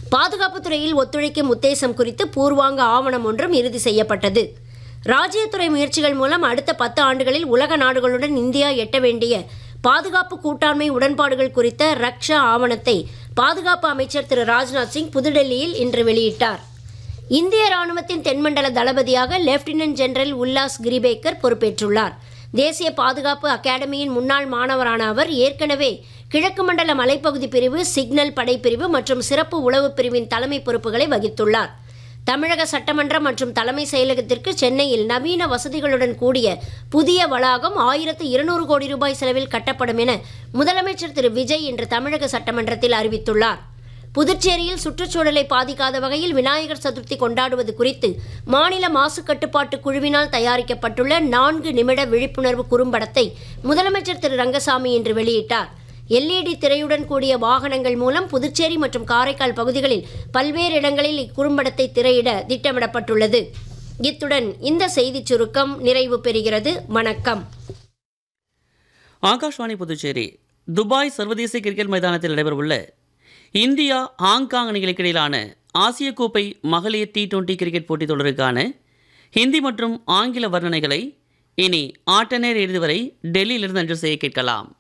பாதுகாப்புத் துறையில் ஒத்துழைக்கும் உத்தேசம் குறித்து பூர்வாங்க ஆவணம் ஒன்றும் இறுதி செய்யப்பட்டது ராஜ்யத்துறை முயற்சிகள் மூலம் அடுத்த பத்து ஆண்டுகளில் உலக நாடுகளுடன் இந்தியா எட்ட வேண்டிய பாதுகாப்பு கூட்டாண்மை உடன்பாடுகள் குறித்த ரக்ஷா ஆவணத்தை பாதுகாப்பு அமைச்சர் திரு ராஜ்நாத் சிங் புதுடெல்லியில் இன்று வெளியிட்டார் இந்திய ராணுவத்தின் தென்மண்டல தளபதியாக லெப்டினன்ட் ஜெனரல் உல்லாஸ் கிரிபேக்கர் பொறுப்பேற்றுள்ளார் தேசிய பாதுகாப்பு அகாடமியின் முன்னாள் மாணவரான அவர் ஏற்கனவே கிழக்கு மண்டல மலைப்பகுதி பிரிவு சிக்னல் படைப்பிரிவு மற்றும் சிறப்பு உளவு பிரிவின் தலைமை பொறுப்புகளை வகித்துள்ளார் தமிழக சட்டமன்றம் மற்றும் தலைமை செயலகத்திற்கு சென்னையில் நவீன வசதிகளுடன் கூடிய புதிய வளாகம் ஆயிரத்து இருநூறு கோடி ரூபாய் செலவில் கட்டப்படும் என முதலமைச்சர் திரு விஜய் இன்று தமிழக சட்டமன்றத்தில் அறிவித்துள்ளார் புதுச்சேரியில் சுற்றுச்சூழலை பாதிக்காத வகையில் விநாயகர் சதுர்த்தி கொண்டாடுவது குறித்து மாநில மாசு கட்டுப்பாட்டு குழுவினால் தயாரிக்கப்பட்டுள்ள நான்கு நிமிட விழிப்புணர்வு குறும்படத்தை முதலமைச்சர் திரு ரங்கசாமி இன்று வெளியிட்டார் எல்இடி திரையுடன் கூடிய வாகனங்கள் மூலம் புதுச்சேரி மற்றும் காரைக்கால் பகுதிகளில் பல்வேறு இடங்களில் இக்குறும்படத்தை திரையிட திட்டமிடப்பட்டுள்ளது இத்துடன் இந்த செய்திச் சுருக்கம் நிறைவு பெறுகிறது வணக்கம் ஆகாஷ்வாணி புதுச்சேரி துபாய் சர்வதேச கிரிக்கெட் மைதானத்தில் நடைபெறவுள்ள இந்தியா ஹாங்காங் அணிகளுக்கு இடையிலான ஆசிய கோப்பை மகளிர் டி டுவெண்டி கிரிக்கெட் போட்டித் தொடருக்கான ஹிந்தி மற்றும் ஆங்கில வர்ணனைகளை இனி ஆட்ட நேர இறுதி வரை டெல்லியிலிருந்து அஞ்சல் செய்ய கேட்கலாம்